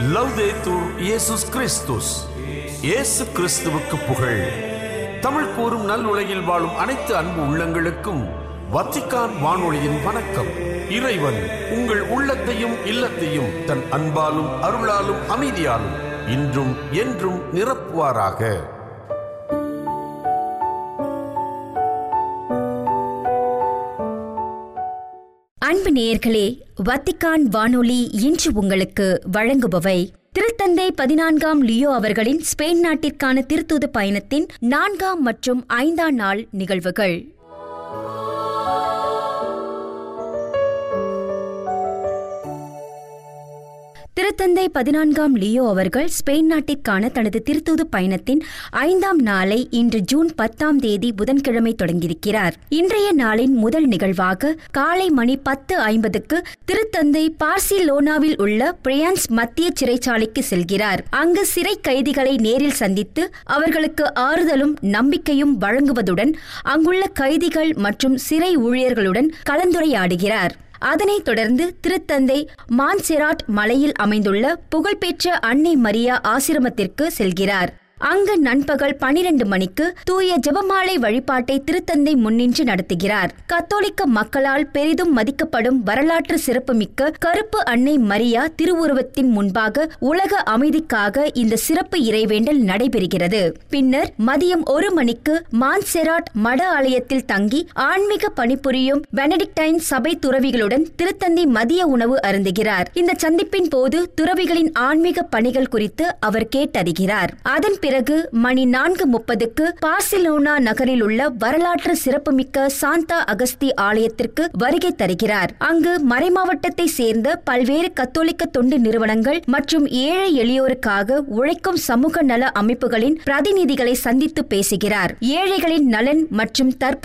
லவ்தேத்தூர் இயேசுஸ் கிறிஸ்துஸ் இயேசு கிறிஸ்துவுக்கு புகழ் தமிழ் கூறும் நல் உலகில் வாழும் அனைத்து அன்பு உள்ளங்களுக்கும் வத்திக்கான் வானொலியின் வணக்கம் இறைவன் உங்கள் உள்ளத்தையும் இல்லத்தையும் தன் அன்பாலும் அருளாலும் அமைதியாலும் இன்றும் என்றும் நிரப்புவாராக அன்பு நேயர்களே வத்திக்கான் வானொலி இன்று உங்களுக்கு வழங்குபவை திருத்தந்தை பதினான்காம் லியோ அவர்களின் ஸ்பெயின் நாட்டிற்கான திருத்தூது பயணத்தின் நான்காம் மற்றும் ஐந்தாம் நாள் நிகழ்வுகள் திருத்தந்தை பதினான்காம் லியோ அவர்கள் ஸ்பெயின் நாட்டிற்கான தனது திருத்தூது பயணத்தின் ஐந்தாம் நாளை இன்று ஜூன் பத்தாம் தேதி புதன்கிழமை தொடங்கியிருக்கிறார் இன்றைய நாளின் முதல் நிகழ்வாக காலை மணி பத்து ஐம்பதுக்கு திருத்தந்தை பார்சிலோனாவில் உள்ள பிரியான்ஸ் மத்திய சிறைச்சாலைக்கு செல்கிறார் அங்கு சிறை கைதிகளை நேரில் சந்தித்து அவர்களுக்கு ஆறுதலும் நம்பிக்கையும் வழங்குவதுடன் அங்குள்ள கைதிகள் மற்றும் சிறை ஊழியர்களுடன் கலந்துரையாடுகிறார் அதனைத் தொடர்ந்து திருத்தந்தை மான்செராட் மலையில் அமைந்துள்ள புகழ்பெற்ற அன்னை மரியா ஆசிரமத்திற்கு செல்கிறார் அங்கு நண்பகல் பனிரெண்டு மணிக்கு தூய ஜெபமாலை வழிபாட்டை திருத்தந்தை முன்னின்று நடத்துகிறார் கத்தோலிக்க மக்களால் பெரிதும் மதிக்கப்படும் வரலாற்று சிறப்புமிக்க கருப்பு அன்னை மரியா திருவுருவத்தின் முன்பாக உலக அமைதிக்காக இந்த சிறப்பு இறைவேண்டல் நடைபெறுகிறது பின்னர் மதியம் ஒரு மணிக்கு மான்செராட் மட ஆலயத்தில் தங்கி ஆன்மீக பணிபுரியும் பெனடிக்டைன் சபை துறவிகளுடன் திருத்தந்தை மதிய உணவு அருந்துகிறார் இந்த சந்திப்பின் போது துறவிகளின் ஆன்மீக பணிகள் குறித்து அவர் கேட்டறிகிறார் அதன் பிறகு மணி நான்கு முப்பதுக்கு பார்சிலோனா நகரில் உள்ள வரலாற்று சிறப்புமிக்க சாந்தா அகஸ்தி ஆலயத்திற்கு வருகை தருகிறார் அங்கு மறைமாவட்டத்தை சேர்ந்த பல்வேறு கத்தோலிக்க தொண்டு நிறுவனங்கள் மற்றும் ஏழை எளியோருக்காக உழைக்கும் சமூக நல அமைப்புகளின் பிரதிநிதிகளை சந்தித்து பேசுகிறார் ஏழைகளின் நலன் மற்றும் தற்போது